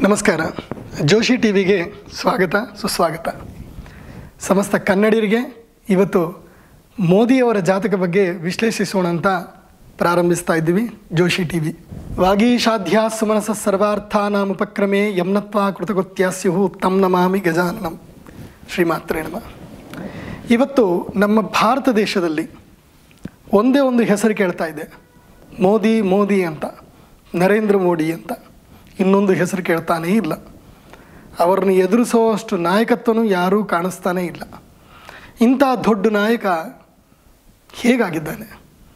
ನಮಸ್ಕಾರ ಜೋಶಿ ಟಿ ವಿಗೆ ಸ್ವಾಗತ ಸುಸ್ವಾಗತ ಸಮಸ್ತ ಕನ್ನಡಿಗರಿಗೆ ಇವತ್ತು ಮೋದಿಯವರ ಜಾತಕ ಬಗ್ಗೆ ವಿಶ್ಲೇಷಿಸೋಣ ಅಂತ ಪ್ರಾರಂಭಿಸ್ತಾ ಇದ್ದೀವಿ ಜೋಶಿ ಟಿ ವಿ ವಾಗೀಶಾಧ್ಯ ಸುಮನಸ ಸರ್ವಾರ್ಥಾನಾಂ ಉಪಕ್ರಮೆ ಯಮ್ನತ್ವ ಕೃತಕೃತ್ಯಾಸ್ಯು ತಮ್ ನಮಾಮಿ ಗಜಾನನಂ ಶ್ರೀಮಾತ್ರೇ ನಮ ಇವತ್ತು ನಮ್ಮ ಭಾರತ ದೇಶದಲ್ಲಿ ಒಂದೇ ಒಂದು ಹೆಸರು ಕೇಳ್ತಾ ಇದೆ ಮೋದಿ ಮೋದಿ ಅಂತ ನರೇಂದ್ರ ಮೋದಿ ಅಂತ ಇನ್ನೊಂದು ಹೆಸರು ಕೇಳ್ತಾನೇ ಇಲ್ಲ ಅವರನ್ನು ಎದುರಿಸುವಷ್ಟು ನಾಯಕತ್ವನೂ ಯಾರೂ ಕಾಣಿಸ್ತಾನೇ ಇಲ್ಲ ಇಂಥ ದೊಡ್ಡ ನಾಯಕ ಹೇಗಾಗಿದ್ದಾನೆ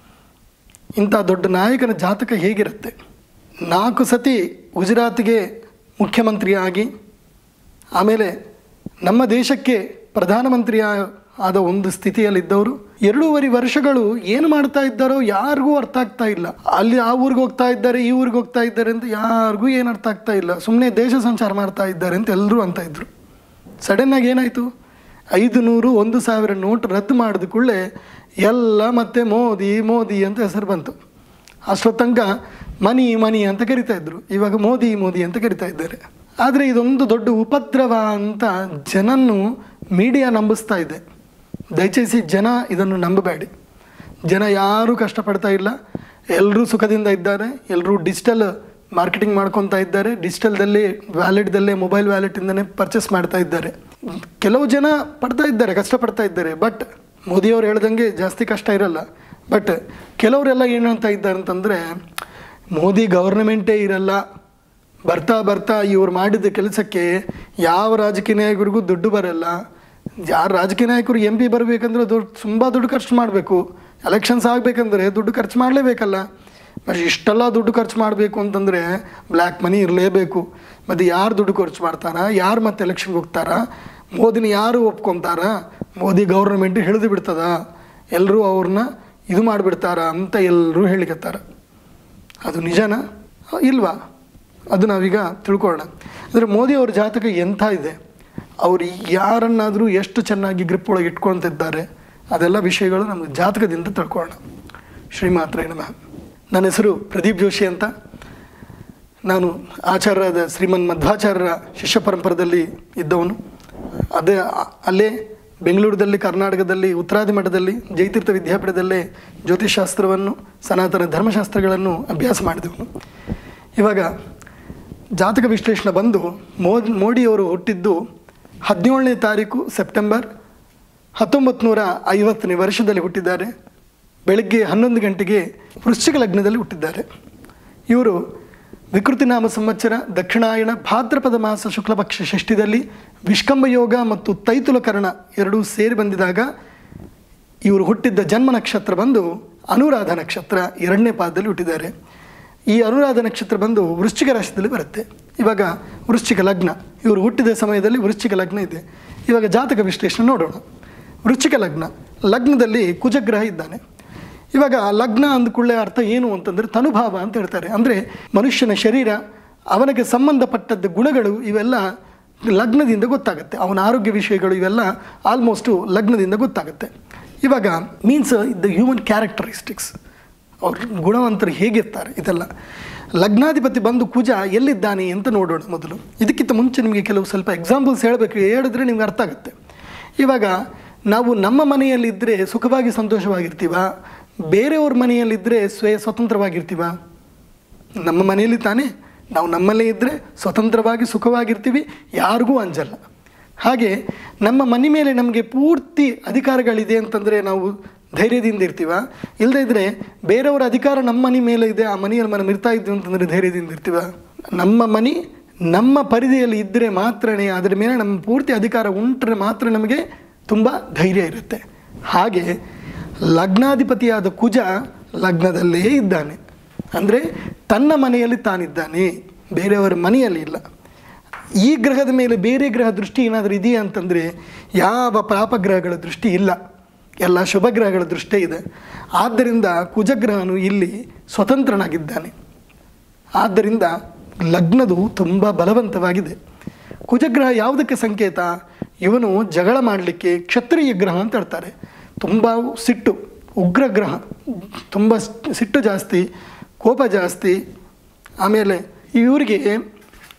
ಇಂಥ ದೊಡ್ಡ ನಾಯಕನ ಜಾತಕ ಹೇಗಿರುತ್ತೆ ನಾಲ್ಕು ಸತಿ ಗುಜರಾತಿಗೆ ಮುಖ್ಯಮಂತ್ರಿಯಾಗಿ ಆಮೇಲೆ ನಮ್ಮ ದೇಶಕ್ಕೆ ಪ್ರಧಾನಮಂತ್ರಿ ಆದ ಒಂದು ಸ್ಥಿತಿಯಲ್ಲಿದ್ದವರು ಎರಡೂವರೆ ವರ್ಷಗಳು ಏನು ಮಾಡ್ತಾ ಇದ್ದಾರೋ ಯಾರಿಗೂ ಅರ್ಥ ಆಗ್ತಾ ಇಲ್ಲ ಅಲ್ಲಿ ಆ ಊರಿಗೆ ಹೋಗ್ತಾ ಇದ್ದಾರೆ ಈ ಊರಿಗೆ ಹೋಗ್ತಾ ಇದ್ದಾರೆ ಅಂತ ಯಾರಿಗೂ ಏನು ಅರ್ಥ ಆಗ್ತಾ ಇಲ್ಲ ಸುಮ್ಮನೆ ದೇಶ ಸಂಚಾರ ಮಾಡ್ತಾ ಇದ್ದಾರೆ ಅಂತ ಎಲ್ಲರೂ ಅಂತ ಇದ್ರು ಸಡನ್ನಾಗಿ ಏನಾಯಿತು ಐದು ನೂರು ಒಂದು ಸಾವಿರ ನೋಟ್ ರದ್ದು ಮಾಡಿದ ಕೂಡಲೇ ಎಲ್ಲ ಮತ್ತೆ ಮೋದಿ ಮೋದಿ ಅಂತ ಹೆಸರು ಬಂತು ಅಷ್ಟೊತ್ತಂಕ ಮನಿ ಮನಿ ಅಂತ ಕರಿತಾ ಇದ್ರು ಇವಾಗ ಮೋದಿ ಮೋದಿ ಅಂತ ಕರಿತಾ ಇದ್ದಾರೆ ಆದರೆ ಇದೊಂದು ದೊಡ್ಡ ಉಪದ್ರವ ಅಂತ ಜನನ್ನು ಮೀಡಿಯಾ ನಂಬಿಸ್ತಾ ಇದೆ ದಯచేಸಿ ಜನ ಇದನ್ನು ನಂಬಬೇಡಿ ಜನ ಯಾರೂ ಕಷ್ಟಪಡ್ತಾ ಇಲ್ಲ ಎಲ್ಲರೂ ಸುಖದಿಂದ ಇದ್ದಾರೆ ಎಲ್ಲರೂ ಡಿಜಿಟಲ್ ಮಾರ್ಕೆಟಿಂಗ್ ಮಾಡ್ಕೊತಾ ಇದ್ದಾರೆ ಡಿಜಿಟಲ್ದಲ್ಲಿ ವ್ಯಾಲೆಟ್ದಲ್ಲೇ ಮೊಬೈಲ್ ವ್ಯಾಲೆಟಿಂದನೇ ಪರ್ಚೇಸ್ ಮಾಡ್ತಾ ಇದ್ದಾರೆ ಕೆಲವು ಜನ ಪಡ್ತಾ ಇದ್ದಾರೆ ಕಷ್ಟಪಡ್ತಾ ಇದ್ದಾರೆ ಬಟ್ ಮೋದಿಯವರು ಹೇಳ್ದಂಗೆ ಜಾಸ್ತಿ ಕಷ್ಟ ಇರಲ್ಲ ಬಟ್ ಕೆಲವರೆಲ್ಲ ಏನಂತ ಇದ್ದಾರೆ ಅಂತಂದರೆ ಮೋದಿ ಗೌರ್ನಮೆಂಟೇ ಇರಲ್ಲ ಬರ್ತಾ ಬರ್ತಾ ಇವ್ರು ಮಾಡಿದ ಕೆಲಸಕ್ಕೆ ಯಾವ ರಾಜಕೀಯ ನಾಯಕರಿಗೂ ದುಡ್ಡು ಬರಲ್ಲ ಯಾರು ರಾಜಕೀಯ ನಾಯಕರು ಎಂ ಪಿ ಬರಬೇಕಂದ್ರೆ ದುಡ್ಡು ತುಂಬ ದುಡ್ಡು ಖರ್ಚು ಮಾಡಬೇಕು ಎಲೆಕ್ಷನ್ಸ್ ಆಗಬೇಕಂದ್ರೆ ದುಡ್ಡು ಖರ್ಚು ಮಾಡಲೇಬೇಕಲ್ಲ ಮತ್ತು ಇಷ್ಟೆಲ್ಲ ದುಡ್ಡು ಖರ್ಚು ಮಾಡಬೇಕು ಅಂತಂದರೆ ಬ್ಲ್ಯಾಕ್ ಮನಿ ಇರಲೇಬೇಕು ಮತ್ತು ಯಾರು ದುಡ್ಡು ಖರ್ಚು ಮಾಡ್ತಾರ ಯಾರು ಮತ್ತೆ ಎಲೆಕ್ಷನ್ಗೆ ಹೋಗ್ತಾರ ಮೋದಿನ ಯಾರು ಒಪ್ಕೊತಾರ ಮೋದಿ ಗೌರ್ಮೆಂಟ್ ಹಿಡಿದು ಬಿಡ್ತದ ಎಲ್ಲರೂ ಅವ್ರನ್ನ ಇದು ಮಾಡಿಬಿಡ್ತಾರ ಅಂತ ಎಲ್ಲರೂ ಹೇಳಿಕತ್ತಾರ ಅದು ನಿಜನಾ ಇಲ್ವಾ ಅದು ನಾವೀಗ ತಿಳ್ಕೊಳ್ಳೋಣ ಅಂದರೆ ಮೋದಿ ಅವ್ರ ಜಾತಕ ಎಂಥ ಇದೆ ಅವರು ಯಾರನ್ನಾದರೂ ಎಷ್ಟು ಚೆನ್ನಾಗಿ ಗ್ರಿಪ್ ಒಳಗೆ ಇಟ್ಕೊಳ್ತಿದ್ದಾರೆ ಅದೆಲ್ಲ ವಿಷಯಗಳು ನಮಗೆ ಜಾತಕದಿಂದ ತಿಳ್ಕೊಳ್ಳೋಣ ಶ್ರೀಮಾತ್ರೇ ನಮಃ ನನ್ನ ಹೆಸರು ಪ್ರದೀಪ್ ಜೋಶಿ ಅಂತ ನಾನು ಆಚಾರ್ಯರಾದ ಶ್ರೀಮನ್ ಮಧ್ವಾಚಾರ್ಯರ ಶಿಷ್ಯ ಪರಂಪರದಲ್ಲಿ ಇದ್ದವನು ಅದೇ ಅಲ್ಲೇ ಬೆಂಗಳೂರದಲ್ಲಿ ಕರ್ನಾಟಕದಲ್ಲಿ ಉತ್ತರಾದಿ ಮಠದಲ್ಲಿ ಜಯತೀರ್ಥ ವಿದ್ಯಾಪೀಠದಲ್ಲೇ ಜ್ಯೋತಿಷಾಸ್ತ್ರವನ್ನು ಸನಾತನ ಧರ್ಮಶಾಸ್ತ್ರಗಳನ್ನು ಅಭ್ಯಾಸ ಮಾಡಿದವನು ಇವಾಗ ಜಾತಕ ವಿಶ್ಲೇಷಣೆ ಬಂದು ಮೋದಿ ಮೋಡಿಯವರು ಹುಟ್ಟಿದ್ದು ಹದಿನೇಳನೇ ತಾರೀಕು ಸೆಪ್ಟೆಂಬರ್ ಹತ್ತೊಂಬತ್ತು ನೂರ ಐವತ್ತನೇ ವರ್ಷದಲ್ಲಿ ಹುಟ್ಟಿದ್ದಾರೆ ಬೆಳಗ್ಗೆ ಹನ್ನೊಂದು ಗಂಟೆಗೆ ವೃಶ್ಚಿಕ ಲಗ್ನದಲ್ಲಿ ಹುಟ್ಟಿದ್ದಾರೆ ಇವರು ವಿಕೃತಿನಾಮ ಸಂವತ್ಸರ ದಕ್ಷಿಣಾಯಣ ಭಾದ್ರಪದ ಮಾಸ ಶುಕ್ಲಪಕ್ಷ ಷಷ್ಠಿದಲ್ಲಿ ವಿಷ್ಕಂಭ ಯೋಗ ಮತ್ತು ತೈತುಲಕರಣ ಎರಡೂ ಸೇರಿ ಬಂದಿದಾಗ ಇವರು ಹುಟ್ಟಿದ್ದ ಜನ್ಮ ನಕ್ಷತ್ರ ಬಂದು ಅನುರಾಧ ನಕ್ಷತ್ರ ಎರಡನೇ ಪಾದದಲ್ಲಿ ಹುಟ್ಟಿದ್ದಾರೆ ಈ ಅನುರಾಧ ನಕ್ಷತ್ರ ಬಂದು ವೃಶ್ಚಿಕ ರಾಶಿಯಲ್ಲಿ ಬರುತ್ತೆ ಇವಾಗ ವೃಶ್ಚಿಕ ಲಗ್ನ ಇವರು ಹುಟ್ಟಿದ ಸಮಯದಲ್ಲಿ ವೃಶ್ಚಿಕ ಲಗ್ನ ಇದೆ ಇವಾಗ ಜಾತಕ ವಿಶ್ಲೇಷಣೆ ನೋಡೋಣ ವೃಶ್ಚಿಕ ಲಗ್ನ ಲಗ್ನದಲ್ಲಿ ಕುಜಗ್ರಹ ಇದ್ದಾನೆ ಇವಾಗ ಲಗ್ನ ಅಂದ್ಕೊಳ್ಳೆ ಅರ್ಥ ಏನು ಅಂತಂದರೆ ತನುಭಾವ ಅಂತ ಹೇಳ್ತಾರೆ ಅಂದರೆ ಮನುಷ್ಯನ ಶರೀರ ಅವನಿಗೆ ಸಂಬಂಧಪಟ್ಟದ್ದ ಗುಣಗಳು ಇವೆಲ್ಲ ಲಗ್ನದಿಂದ ಗೊತ್ತಾಗುತ್ತೆ ಅವನ ಆರೋಗ್ಯ ವಿಷಯಗಳು ಇವೆಲ್ಲ ಆಲ್ಮೋಸ್ಟು ಲಗ್ನದಿಂದ ಗೊತ್ತಾಗುತ್ತೆ ಇವಾಗ ಮೀನ್ಸ್ ದ ಹ್ಯೂಮನ್ ಕ್ಯಾರೆಕ್ಟರಿಸ್ಟಿಕ್ಸ್ ಅವ್ರ ಗುಣವಂತರು ಹೇಗಿರ್ತಾರೆ ಇದೆಲ್ಲ ಲಗ್ನಾಧಿಪತಿ ಬಂದು ಕುಜ ಎಲ್ಲಿದ್ದಾನೆ ಅಂತ ನೋಡೋಣ ಮೊದಲು ಇದಕ್ಕಿಂತ ಮುಂಚೆ ನಿಮಗೆ ಕೆಲವು ಸ್ವಲ್ಪ ಎಕ್ಸಾಂಪಲ್ಸ್ ಹೇಳಬೇಕು ಹೇಳಿದ್ರೆ ನಿಮ್ಗೆ ಅರ್ಥ ಆಗುತ್ತೆ ಇವಾಗ ನಾವು ನಮ್ಮ ಮನೆಯಲ್ಲಿದ್ದರೆ ಸುಖವಾಗಿ ಸಂತೋಷವಾಗಿರ್ತೀವ ಬೇರೆಯವ್ರ ಮನೆಯಲ್ಲಿದ್ದರೆ ಸ್ವಯ ಸ್ವತಂತ್ರವಾಗಿರ್ತೀವ ನಮ್ಮ ಮನೆಯಲ್ಲಿ ತಾನೇ ನಾವು ನಮ್ಮಲ್ಲೇ ಇದ್ದರೆ ಸ್ವತಂತ್ರವಾಗಿ ಸುಖವಾಗಿರ್ತೀವಿ ಯಾರಿಗೂ ಅಂಜಲ್ಲ ಹಾಗೆ ನಮ್ಮ ಮನೆ ಮೇಲೆ ನಮಗೆ ಪೂರ್ತಿ ಅಧಿಕಾರಗಳಿದೆ ಅಂತಂದರೆ ನಾವು ಧೈರ್ಯದಿಂದ ಇರ್ತೀವ ಇಲ್ಲದೇ ಇದ್ದರೆ ಬೇರೆಯವರ ಅಧಿಕಾರ ನಮ್ಮ ಮನೆ ಮೇಲೆ ಇದೆ ಆ ಮನೆಯಲ್ಲಿ మనం ಇರ್ತಾ ಇದ್ದೀವಿ ಅಂತಂದರೆ ಧೈರ್ಯದಿಂದ ಇರ್ತೀವ ನಮ್ಮ ಮನೆ ನಮ್ಮ ಪರಿಧಿಯಲ್ಲಿ ಇದ್ದರೆ ಮಾತ್ರನೇ ಅದರ ಮೇಲೆ ನಮ್ಮ ಪೂರ್ತಿ ಅಧಿಕಾರ ಉಂಟ್ರೆ ಮಾತ್ರ ನಮಗೆ ತುಂಬ ಧೈರ್ಯ ಇರುತ್ತೆ ಹಾಗೆ ಲಗ್ನಾಧಿಪತಿಯಾದ ಕುಜ ಲಗ್ನದಲ್ಲೇ ಇದ್ದಾನೆ ಅಂದರೆ ತನ್ನ ಮನೆಯಲ್ಲಿ ತಾನಿದ್ದಾನೆ ಬೇರೆಯವರ ಮನೆಯಲ್ಲಿ ಇಲ್ಲ ಈ ಗ್ರಹದ ಮೇಲೆ ಬೇರೆ ಗ್ರಹ ದೃಷ್ಟಿ ಏನಾದರೂ ಇದೆಯಾ ಅಂತಂದರೆ ಯಾವ ಪಾಪಗ್ರಹಗಳ ದೃಷ್ಟಿ ಇಲ್ಲ ಎಲ್ಲ ಶುಭ ಗ್ರಹಗಳ ದೃಷ್ಟಿ ಇದೆ ಆದ್ದರಿಂದ ಕುಜಗ್ರಹನು ಇಲ್ಲಿ ಸ್ವತಂತ್ರನಾಗಿದ್ದಾನೆ ಆದ್ದರಿಂದ ಲಗ್ನದು ತುಂಬ ಬಲವಂತವಾಗಿದೆ ಕುಜಗ್ರಹ ಯಾವುದಕ್ಕೆ ಸಂಕೇತ ಇವನು ಜಗಳ ಮಾಡಲಿಕ್ಕೆ ಕ್ಷತ್ರಿಯ ಗ್ರಹ ಅಂತ ಹೇಳ್ತಾರೆ ತುಂಬ ಸಿಟ್ಟು ಉಗ್ರ ಗ್ರಹ ತುಂಬ ಸಿಟ್ಟು ಜಾಸ್ತಿ ಕೋಪ ಜಾಸ್ತಿ ಆಮೇಲೆ ಇವರಿಗೆ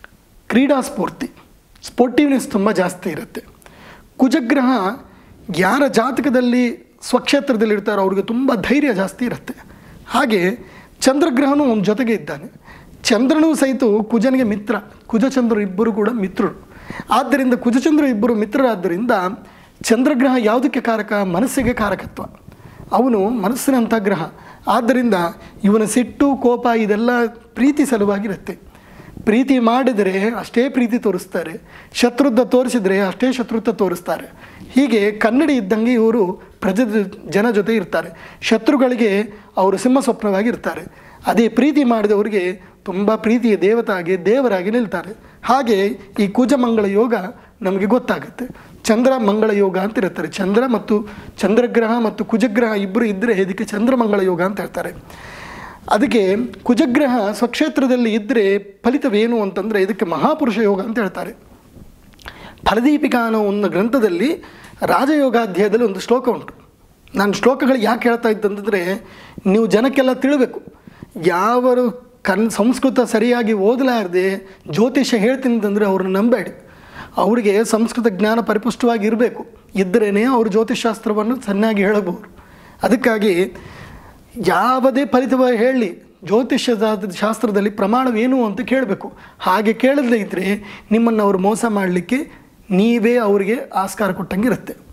ಕ್ರೀಡಾ ಸ್ಫೂರ್ತಿ ಸ್ಪೋರ್ಟಿವ್ನೆಸ್ ತುಂಬ ಜಾಸ್ತಿ ಇರುತ್ತೆ ಕುಜಗ್ರಹ ಯಾರ ಜಾತಕದಲ್ಲಿ ಸ್ವಕ್ಷೇತ್ರದಲ್ಲಿ ಇರ್ತಾರೋ ಅವ್ರಿಗೆ ತುಂಬ ಧೈರ್ಯ ಜಾಸ್ತಿ ಇರುತ್ತೆ ಹಾಗೆ ಚಂದ್ರಗ್ರಹನೂ ಅವನ ಜೊತೆಗೆ ಇದ್ದಾನೆ ಚಂದ್ರನೂ ಸಹಿತ ಕುಜನಿಗೆ ಮಿತ್ರ ಕುಜಚಂದ್ರ ಇಬ್ಬರು ಕೂಡ ಮಿತ್ರರು ಆದ್ದರಿಂದ ಕುಜಚಂದ್ರ ಇಬ್ಬರು ಮಿತ್ರರಾದ್ದರಿಂದ ಚಂದ್ರಗ್ರಹ ಯಾವುದಕ್ಕೆ ಕಾರಕ ಮನಸ್ಸಿಗೆ ಕಾರಕತ್ವ ಅವನು ಮನಸ್ಸಿನಂಥ ಗ್ರಹ ಆದ್ದರಿಂದ ಇವನ ಸಿಟ್ಟು ಕೋಪ ಇದೆಲ್ಲ ಪ್ರೀತಿ ಸಲುವಾಗಿರುತ್ತೆ ಪ್ರೀತಿ ಮಾಡಿದರೆ ಅಷ್ಟೇ ಪ್ರೀತಿ ತೋರಿಸ್ತಾರೆ ಶತ್ರುತ್ವ ತೋರಿಸಿದರೆ ಅಷ್ಟೇ ಶತ್ರುತ್ವ ತೋರಿಸ್ತಾರೆ ಹೀಗೆ ಕನ್ನಡಿ ಇದ್ದಂಗೆ ಇವರು ಪ್ರಜ ಜನ ಜೊತೆ ಇರ್ತಾರೆ ಶತ್ರುಗಳಿಗೆ ಅವರು ಸಿಂಹ ಸ್ವಪ್ನವಾಗಿರ್ತಾರೆ ಅದೇ ಪ್ರೀತಿ ಮಾಡಿದವರಿಗೆ ತುಂಬ ಪ್ರೀತಿಯ ದೇವತಾಗಿ ದೇವರಾಗಿ ನಿಲ್ತಾರೆ ಹಾಗೆ ಈ ಕುಜಮಂಗಳ ಯೋಗ ನಮಗೆ ಗೊತ್ತಾಗುತ್ತೆ ಚಂದ್ರ ಮಂಗಳ ಯೋಗ ಅಂತ ಇರ್ತಾರೆ ಚಂದ್ರ ಮತ್ತು ಚಂದ್ರಗ್ರಹ ಮತ್ತು ಕುಜಗ್ರಹ ಇಬ್ಬರು ಇದ್ದರೆ ಇದಕ್ಕೆ ಚಂದ್ರಮಂಗಳ ಯೋಗ ಅಂತ ಹೇಳ್ತಾರೆ ಅದಕ್ಕೆ ಕುಜಗ್ರಹ ಸ್ವಕ್ಷೇತ್ರದಲ್ಲಿ ಇದ್ದರೆ ಫಲಿತವೇನು ಅಂತಂದರೆ ಇದಕ್ಕೆ ಮಹಾಪುರುಷ ಯೋಗ ಅಂತ ಹೇಳ್ತಾರೆ ಫಲದೀಪಿಕಾ ಅನ್ನೋ ಒಂದು ಗ್ರಂಥದಲ್ಲಿ ರಾಜಯೋಗಾಧ್ಯಾಯದಲ್ಲಿ ಒಂದು ಶ್ಲೋಕ ಉಂಟು ನಾನು ಶ್ಲೋಕಗಳು ಯಾಕೆ ಹೇಳ್ತಾ ಇದ್ದಂತಂದರೆ ನೀವು ಜನಕ್ಕೆಲ್ಲ ತಿಳಬೇಕು ಯಾವರು ಕನ್ ಸಂಸ್ಕೃತ ಸರಿಯಾಗಿ ಓದಲಾರದೆ ಜ್ಯೋತಿಷ್ಯ ಹೇಳ್ತೀನಿ ಅಂತಂದರೆ ಅವ್ರನ್ನ ನಂಬೇಡಿ ಅವರಿಗೆ ಸಂಸ್ಕೃತ ಜ್ಞಾನ ಪರಿಪುಷ್ಟವಾಗಿ ಇರಬೇಕು ಇದ್ದರೇ ಅವರು ಜ್ಯೋತಿಷಾಸ್ತ್ರವನ್ನು ಚೆನ್ನಾಗಿ ಹೇಳಬಹುದು ಅದಕ್ಕಾಗಿ ಯಾವುದೇ ಫಲಿತವಾಗಿ ಹೇಳಿ ಜ್ಯೋತಿಷ್ಯ ಶಾಸ್ತ್ರದಲ್ಲಿ ಪ್ರಮಾಣವೇನು ಅಂತ ಕೇಳಬೇಕು ಹಾಗೆ ಕೇಳದೇ ಇದ್ದರೆ ನಿಮ್ಮನ್ನು ಅವರು ಮೋಸ ಮಾಡಲಿಕ್ಕೆ ನೀವೇ ಅವರಿಗೆ ಆಸ್ಕಾರ ಕೊಟ್ಟಂಗೆ ಇರುತ್ತೆ